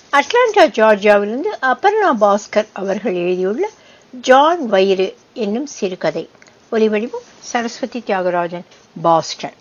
Atlanta ஜார்ஜியாவிலிருந்து Aparna Bhaskar அவர்கள் எழுதியுள்ள John வயிறு என்னும் சிறுகதை ஒலிவடிவம் சரஸ்வதி தியாகராஜன் பாஸ்டன்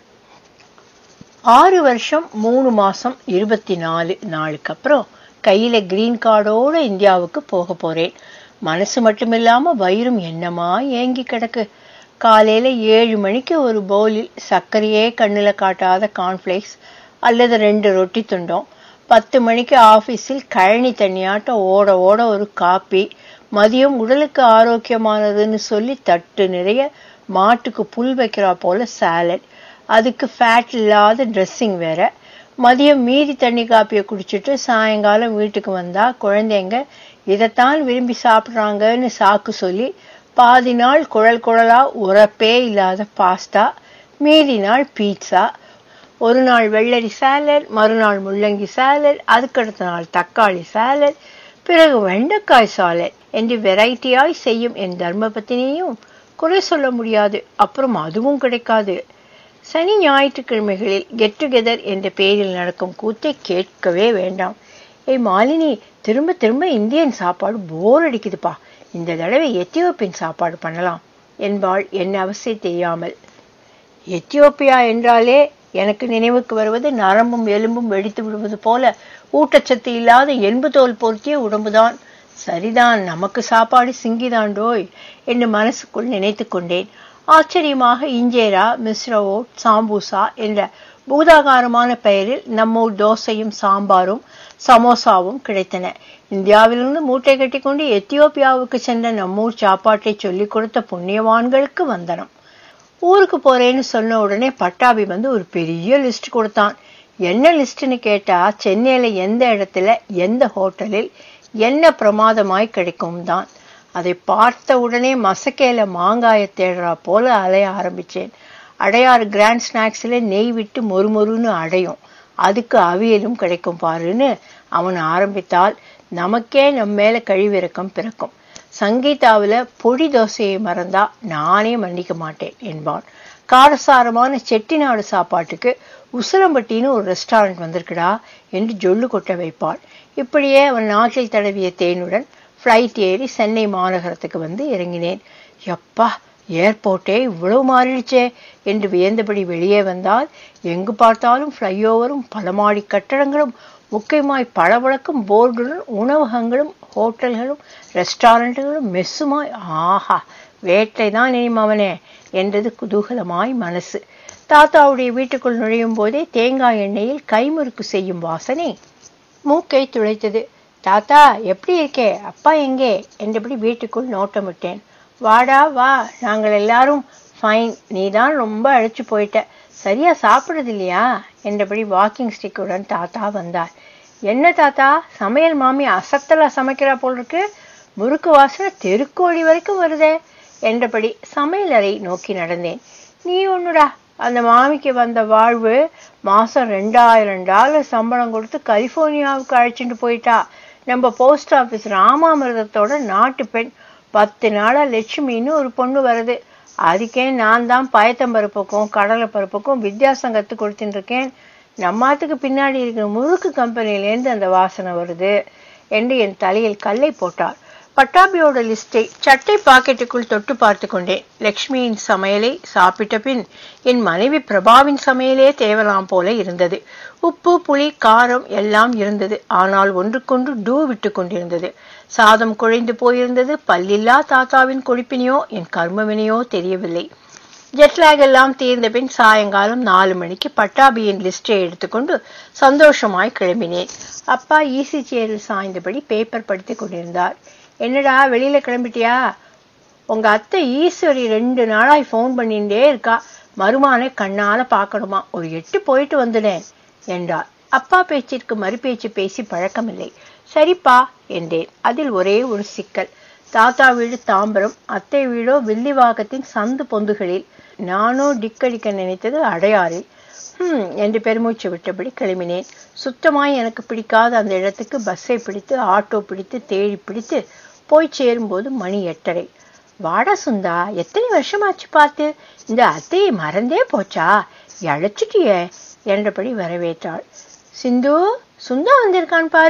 ஆறு வருஷம் மூணு மாசம் இருபத்தி நாலு நாளுக்கு அப்புறம் கையில கிரீன் கார்டோட இந்தியாவுக்கு போக போறேன் மனசு மட்டுமில்லாம வயிறும் என்னமா ஏங்கி கிடக்கு காலையில ஏழு மணிக்கு ஒரு பவுலில் சர்க்கரையே கண்ணுல காட்டாத கார்ன்ஃபிளேக்ஸ் அல்லது ரெண்டு ரொட்டி துண்டோம் பத்து மணிக்கு ஆபீஸில் கழனி தண்ணியாட்டம் ஓட ஓட ஒரு காப்பி மதியம் உடலுக்கு ஆரோக்கியமானதுன்னு சொல்லி தட்டு நிறைய மாட்டுக்கு புல் வைக்கிறா போல சாலட் அதுக்கு ஃபேட் இல்லாத ட்ரெஸ்ஸிங் வேற மதியம் மீதி தண்ணி காப்பியை குடிச்சிட்டு சாயங்காலம் வீட்டுக்கு வந்தா குழந்தைங்க இதைத்தான் விரும்பி சாப்பிட்றாங்கன்னு சாக்கு சொல்லி பாதி நாள் குழல் குழலா உரப்பே இல்லாத பாஸ்தா மீதி நாள் பீட்சா ஒரு நாள் வெள்ளரி சாலட் மறுநாள் முள்ளங்கி சாலட் அதுக்கடுத்த நாள் தக்காளி சாலட் பிறகு வெண்டைக்காய் சாலட் என்று வெரைட்டியாய் செய்யும் என் தர்மபத்தினியும் குறை சொல்ல முடியாது அப்புறம் அதுவும் கிடைக்காது சனி ஞாயிற்றுக்கிழமைகளில் கெட் டுகெதர் என்ற பெயரில் நடக்கும் கூத்தை கேட்கவே வேண்டாம் ஏய் மாலினி திரும்ப திரும்ப இந்தியன் சாப்பாடு போர் அடிக்குதுப்பா இந்த தடவை எத்தியோப்பியன் சாப்பாடு பண்ணலாம் என்பாள் என் அவசிய தெரியாமல் எத்தியோப்பியா என்றாலே எனக்கு நினைவுக்கு வருவது நரம்பும் எலும்பும் வெடித்து விடுவது போல ஊட்டச்சத்து இல்லாத எலும்பு தோல் பொருத்திய உடம்புதான் சரிதான் நமக்கு சாப்பாடு சிங்கிதாண்டோய் என்று மனசுக்குள் நினைத்து கொண்டேன் ஆச்சரியமாக இஞ்சேரா மிஸ்ரவோ சாம்பூசா என்ற பூதாகாரமான பெயரில் நம்மூர் தோசையும் சாம்பாரும் சமோசாவும் கிடைத்தன இந்தியாவிலிருந்து மூட்டை கட்டி கொண்டு எத்தியோப்பியாவுக்கு சென்ற நம்மூர் சாப்பாட்டை சொல்லிக் கொடுத்த புண்ணியவான்களுக்கு வந்தனம் ஊருக்கு போறேன்னு சொன்ன உடனே பட்டாபி வந்து ஒரு பெரிய லிஸ்ட் கொடுத்தான் என்ன லிஸ்ட்னு கேட்டா சென்னையில எந்த இடத்துல எந்த ஹோட்டலில் என்ன பிரமாதமாய் கிடைக்கும் தான் அதை பார்த்த உடனே மசக்கையில மாங்காய தேடுறா போல அலைய ஆரம்பிச்சேன் அடையாறு கிராண்ட் ஸ்நாக்ஸ்ல நெய் விட்டு மொறுமொறுன்னு அடையும் அதுக்கு அவியலும் கிடைக்கும் பாருன்னு அவன் ஆரம்பித்தால் நமக்கே நம்ம மேல கழிவிறக்கம் பிறக்கும் சங்கீதாவில் பொடி தோசையை மறந்தா நானே மன்னிக்க மாட்டேன் என்பான் காரசாரமான செட்டிநாடு சாப்பாட்டுக்கு உசிலம்பட்டின்னு ஒரு ரெஸ்டாரண்ட் வந்திருக்குடா என்று ஜொல்லு கொட்ட வைப்பாள் இப்படியே அவன் நாட்டில் தடவிய தேனுடன் ஃப்ளைட் ஏறி சென்னை மாநகரத்துக்கு வந்து இறங்கினேன் எப்பா ஏர்போர்ட்டே இவ்வளவு மாறிடுச்சே என்று வியந்தபடி வெளியே வந்தால் எங்கு பார்த்தாலும் ஃப்ளைஓவரும் பல மாடி கட்டடங்களும் முக்கியமாய் பளபளக்கும் போர்டுடன் உணவகங்களும் ஹோட்டல்களும் ரெஸ்டாரண்ட்டுகளும் மெஸ்ஸுமாய் ஆஹா வேட்டை தான் இனிமவனே என்றது குதூகலமாய் மனசு தாத்தாவுடைய வீட்டுக்குள் நுழையும் போதே தேங்காய் எண்ணெயில் கைமுறுக்கு செய்யும் வாசனை மூக்கை துளைத்தது தாத்தா எப்படி இருக்கே அப்பா எங்கே என்றபடி வீட்டுக்குள் நோட்டமிட்டேன் வாடா வா நாங்கள் எல்லாரும் ஃபைன் நீ தான் ரொம்ப அழைச்சு போயிட்ட சரியா சாப்பிடுறது இல்லையா என்றபடி வாக்கிங் ஸ்டிக்குடன் தாத்தா வந்தார் என்ன தாத்தா சமையல் மாமி அசத்தலா சமைக்கிறா போல் இருக்கு முறுக்கு வாசனை தெருக்கோழி வரைக்கும் வருதே என்றபடி சமையலறை நோக்கி நடந்தேன் நீ ஒண்ணுடா அந்த மாமிக்கு வந்த வாழ்வு மாசம் ரெண்டாயிரம் டாலர் சம்பளம் கொடுத்து கலிபோர்னியாவுக்கு அழைச்சிட்டு போயிட்டா நம்ம போஸ்ட் ஆபீஸ் ராமாமிரதத்தோட நாட்டு பெண் பத்து நாளா லட்சுமின்னு ஒரு பொண்ணு வருது அதுக்கே நான் தான் பயத்தம்பருப்புக்கும் கடலை பருப்புக்கும் வித்தியாசம் கத்து கொடுத்துட்டு இருக்கேன் நம்மாத்துக்கு பின்னாடி இருக்கிற முறுக்கு கம்பெனிலேருந்து அந்த வாசனை வருது என்று என் தலையில் கல்லை போட்டார் பட்டாபியோட லிஸ்டை சட்டை பாக்கெட்டுக்குள் தொட்டு பார்த்து கொண்டேன் லக்ஷ்மியின் சமையலை சாப்பிட்ட பின் என் மனைவி பிரபாவின் சமையலே தேவலாம் போல இருந்தது உப்பு புளி காரம் எல்லாம் இருந்தது ஆனால் ஒன்றுக்கொன்று டூ விட்டு கொண்டிருந்தது சாதம் குழைந்து போயிருந்தது பல்லில்லா தாத்தாவின் கொழுப்பினையோ என் கர்மவினையோ தெரியவில்லை ஜெட்லாக் எல்லாம் தீர்ந்த பின் சாயங்காலம் நாலு மணிக்கு பட்டாபியின் லிஸ்டை எடுத்துக்கொண்டு சந்தோஷமாய் கிளம்பினேன் அப்பா ஈசி சேரில் சாய்ந்தபடி பேப்பர் படித்துக் கொண்டிருந்தார் என்னடா வெளியில கிளம்பிட்டியா உங்க அத்தை ஈஸ்வரி ரெண்டு நாளாய் ஃபோன் பண்ணிட்டே இருக்கா மருமானை கண்ணால பார்க்கணுமா ஒரு எட்டு போயிட்டு வந்துனேன் என்றார் அப்பா பேச்சிற்கு மறுபேச்சு பேசி பழக்கமில்லை சரிப்பா என்றேன் அதில் ஒரே ஒரு சிக்கல் தாத்தா வீடு தாம்பரம் அத்தை வீடோ வில்லிவாக்கத்தின் சந்து பொந்துகளில் நானோ டிக்கடிக்க நினைத்தது அடையாறில் ஹம் என்று பெருமூச்சு விட்டபடி கிளம்பினேன் சுத்தமாய் எனக்கு பிடிக்காத அந்த இடத்துக்கு பஸ்ஸை பிடித்து ஆட்டோ பிடித்து தேடி பிடித்து போய் சேரும்போது மணி எட்டரை வாடா சுந்தா எத்தனை வருஷமாச்சு பார்த்து இந்த அத்தையை மறந்தே போச்சா இழைச்சிட்டியே என்றபடி வரவேற்றாள் சிந்து சுந்தா வந்திருக்கான் பாரு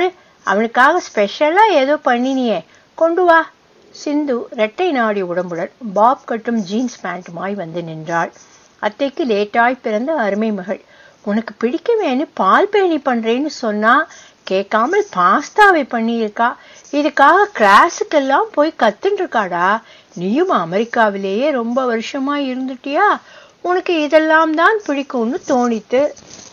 அவனுக்காக ஸ்பெஷலா ஏதோ பண்ணினியே கொண்டு வா சிந்து இரட்டை நாடி உடம்புடன் பாப் கட்டும் ஜீன்ஸ் பேண்ட்டுமாய் வந்து நின்றாள் அத்தைக்கு லேட்டாய் பிறந்த அருமை மகள் உனக்கு பிடிக்கவேன்னு பால் பேணி பண்றேன்னு சொன்னா கேட்காமல் பாஸ்தாவை பண்ணியிருக்கா இதுக்காக கிளாஸுக்கெல்லாம் போய் கத்துட்டு இருக்காடா நீயும் அமெரிக்காவிலேயே ரொம்ப வருஷமா இருந்துட்டியா உனக்கு இதெல்லாம் தான் பிடிக்கும்னு தோணித்து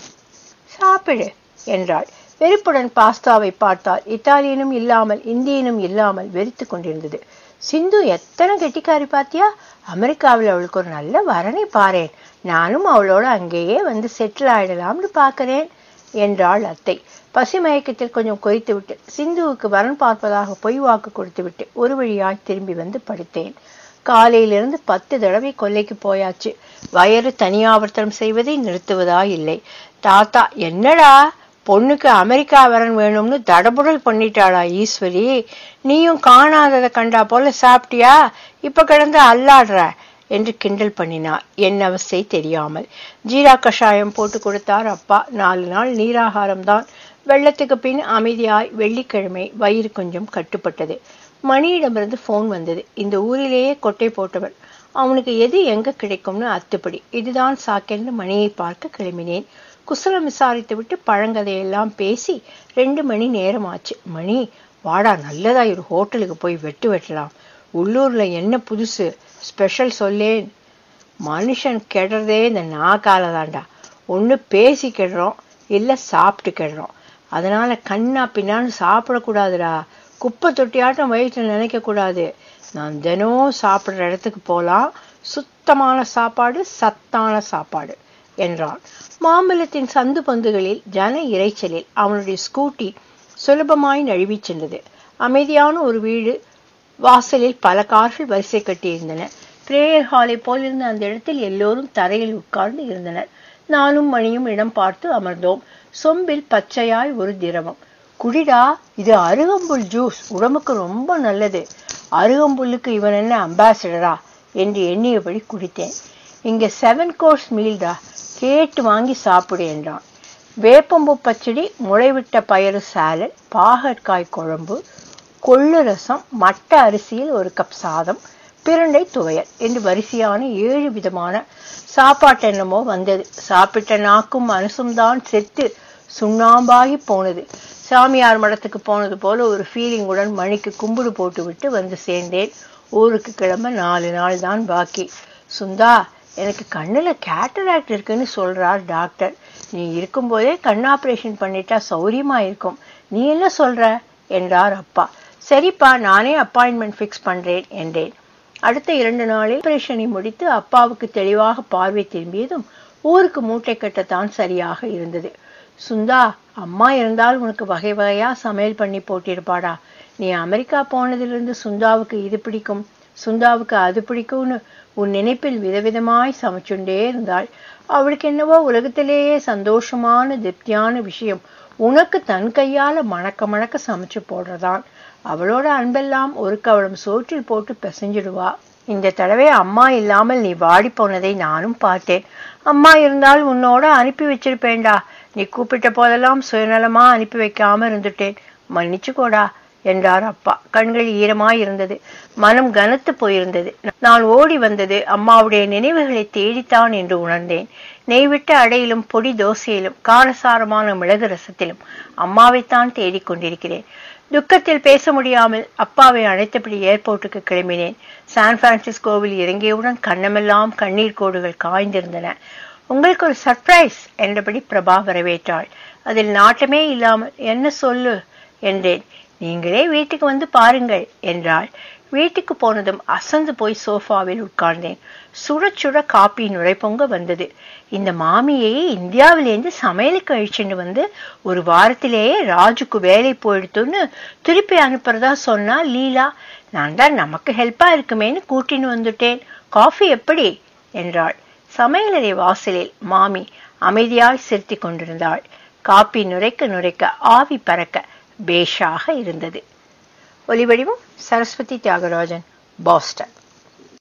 சாப்பிடு என்றாள் வெறுப்புடன் பாஸ்தாவை பார்த்தால் இத்தாலியனும் இல்லாமல் இந்தியனும் இல்லாமல் வெறித்து கொண்டிருந்தது சிந்து எத்தனை கெட்டிக்காரி பாத்தியா அமெரிக்காவில் அவளுக்கு ஒரு நல்ல வரனை பாரேன் நானும் அவளோட அங்கேயே வந்து செட்டில் ஆயிடலாம்னு பார்க்கிறேன் என்றாள் அத்தை பசி மயக்கத்தில் கொஞ்சம் கொதித்து விட்டு சிந்துவுக்கு வரன் பார்ப்பதாக பொய் வாக்கு கொடுத்து விட்டு ஒரு வழியாய் திரும்பி வந்து படுத்தேன் காலையிலிருந்து பத்து தடவை கொல்லைக்கு போயாச்சு வயறு தனியாவர்த்தனம் செய்வதை நிறுத்துவதா இல்லை தாத்தா என்னடா பொண்ணுக்கு அமெரிக்கா வரன் வேணும்னு தடபுடல் பண்ணிட்டாளா ஈஸ்வரி நீயும் காணாததை கண்டா போல சாப்பிட்டியா இப்ப கிடந்து அல்லாடுற என்று கிண்டல் பண்ணினார் என் அவஸ்தை தெரியாமல் ஜீரா கஷாயம் போட்டு கொடுத்தார் அப்பா நாலு நாள் நீராகாரம் தான் வெள்ளத்துக்கு பின் அமைதியாய் வெள்ளிக்கிழமை வயிறு கொஞ்சம் கட்டுப்பட்டது மணியிடமிருந்து போன் வந்தது இந்த ஊரிலேயே கொட்டை போட்டவன் அவனுக்கு எது எங்க கிடைக்கும்னு அத்துப்படி இதுதான் சாக்கென்று மணியை பார்க்க கிளம்பினேன் குசலம் விசாரித்து விட்டு பழங்கதையெல்லாம் பேசி ரெண்டு மணி நேரம் ஆச்சு மணி வாடா நல்லதா ஒரு ஹோட்டலுக்கு போய் வெட்டு வெட்டலாம் உள்ளூர்ல என்ன புதுசு ஸ்பெஷல் சொல்லேன் மனுஷன் கெடுறதே இந்த நாக்கால தாண்டா ஒன்று பேசி கெடுறோம் இல்லை சாப்பிட்டு கெடுறோம் அதனால கண்ணா பின்னான்னு சாப்பிடக்கூடாதுடா குப்பை தொட்டியாட்டம் வயிற்றில் நினைக்க கூடாது நான் தினம் சாப்பிட்ற இடத்துக்கு போகலாம் சுத்தமான சாப்பாடு சத்தான சாப்பாடு என்றான் மாம்பழத்தின் சந்து பந்துகளில் ஜன இறைச்சலில் அவனுடைய ஸ்கூட்டி சுலபமாய் நழுவிச் சென்றது அமைதியான ஒரு வீடு வாசலில் பல கார்கள் வரிசை கட்டியிருந்தன பிரேயர் ஹாலை போலிருந்த அந்த இடத்தில் எல்லோரும் தரையில் உட்கார்ந்து இருந்தனர் நானும் மணியும் இடம் பார்த்து அமர்ந்தோம் சொம்பில் பச்சையாய் ஒரு திரவம் குடிடா இது அருகம்புல் ஜூஸ் உடம்புக்கு ரொம்ப நல்லது அருகம்புல்லுக்கு இவன் என்ன அம்பாசிடரா என்று எண்ணியபடி குடித்தேன் இங்க செவன் கோர்ஸ் மீல்டா கேட்டு வாங்கி சாப்பிடு என்றான் வேப்பம்பூ பச்சடி முளைவிட்ட பயறு சாலட் பாகற்காய் குழம்பு கொள்ளு ரசம் மட்ட அரிசியில் ஒரு கப் சாதம் பிரண்டை துவையல் என்று வரிசையான ஏழு விதமான சாப்பாட்டென்னமோ வந்தது சாப்பிட்ட நாக்கும் மனசும் தான் செத்து சுண்ணாம்பாகி போனது சாமியார் மடத்துக்கு போனது போல ஒரு ஃபீலிங்குடன் மணிக்கு கும்பிடு போட்டு விட்டு வந்து சேர்ந்தேன் ஊருக்கு கிளம்ப நாலு நாள் தான் பாக்கி சுந்தா எனக்கு கண்ணுல கேட்டராக்ட் இருக்குன்னு சொல்றார் டாக்டர் நீ இருக்கும்போதே கண் ஆபரேஷன் பண்ணிட்டா சௌரியமா இருக்கும் நீ என்ன சொல்ற என்றார் அப்பா சரிப்பா நானே அப்பாயின்மெண்ட் ஃபிக்ஸ் பண்றேன் என்றேன் அடுத்த இரண்டு நாளில் ஆபரேஷனை முடித்து அப்பாவுக்கு தெளிவாக பார்வை திரும்பியதும் ஊருக்கு மூட்டை கட்டத்தான் சரியாக இருந்தது சுந்தா அம்மா இருந்தால் உனக்கு வகை வகையா சமையல் பண்ணி போட்டிருப்பாடா நீ அமெரிக்கா போனதிலிருந்து சுந்தாவுக்கு இது பிடிக்கும் சுந்தாவுக்கு அது பிடிக்கும்னு உன் நினைப்பில் விதவிதமாய் சமைச்சுண்டே இருந்தாள் அவளுக்கு என்னவோ உலகத்திலேயே சந்தோஷமான திருப்தியான விஷயம் உனக்கு தன் கையால மணக்க மணக்க சமைச்சு போடுறதான் அவளோட அன்பெல்லாம் ஒரு கவளம் சோற்றில் போட்டு பிசைஞ்சிடுவா இந்த தடவை அம்மா இல்லாமல் நீ வாடி போனதை நானும் பார்த்தேன் அம்மா இருந்தால் உன்னோட அனுப்பி வச்சிருப்பேன்டா நீ கூப்பிட்ட போதெல்லாம் சுயநலமா அனுப்பி வைக்காம இருந்துட்டேன் மன்னிச்சுக்கோடா என்றார் அப்பா கண்கள் ஈரமாய் இருந்தது மனம் கனத்து போயிருந்தது நான் ஓடி வந்தது அம்மாவுடைய நினைவுகளை தேடித்தான் என்று உணர்ந்தேன் நெய்விட்ட அடையிலும் பொடி தோசையிலும் காரசாரமான மிளகு ரசத்திலும் அம்மாவைத்தான் தேடிக் கொண்டிருக்கிறேன் துக்கத்தில் பேச முடியாமல் அப்பாவை அழைத்தபடி ஏர்போர்ட்டுக்கு கிளம்பினேன் சான் பிரான்சிஸ்கோவில் இறங்கியவுடன் கண்ணமெல்லாம் கண்ணீர் கோடுகள் காய்ந்திருந்தன உங்களுக்கு ஒரு சர்ப்ரைஸ் என்றபடி பிரபா வரவேற்றாள் அதில் நாட்டமே இல்லாமல் என்ன சொல்லு என்றேன் நீங்களே வீட்டுக்கு வந்து பாருங்கள் என்றாள் வீட்டுக்கு போனதும் அசந்து போய் சோஃபாவில் உட்கார்ந்தேன் சுட சுட காப்பி நுழைப்பொங்க வந்தது இந்த மாமியை இந்தியாவிலேருந்து சமையலுக்கு அழிச்சுட்டு வந்து ஒரு வாரத்திலேயே ராஜுக்கு வேலை போயிடுத்துன்னு திருப்பி அனுப்புறதா சொன்னா லீலா நான் தான் நமக்கு ஹெல்ப்பா இருக்குமேன்னு கூட்டின்னு வந்துட்டேன் காஃபி எப்படி என்றாள் சமையலறை வாசலில் மாமி அமைதியாய் சிரித்துக் கொண்டிருந்தாள் காப்பி நுரைக்க நுரைக்க ஆவி பறக்க பேஷாக இருந்தது ஒலிவடிவம் சரஸ்வதி தியாகராஜன் பாஸ்டன்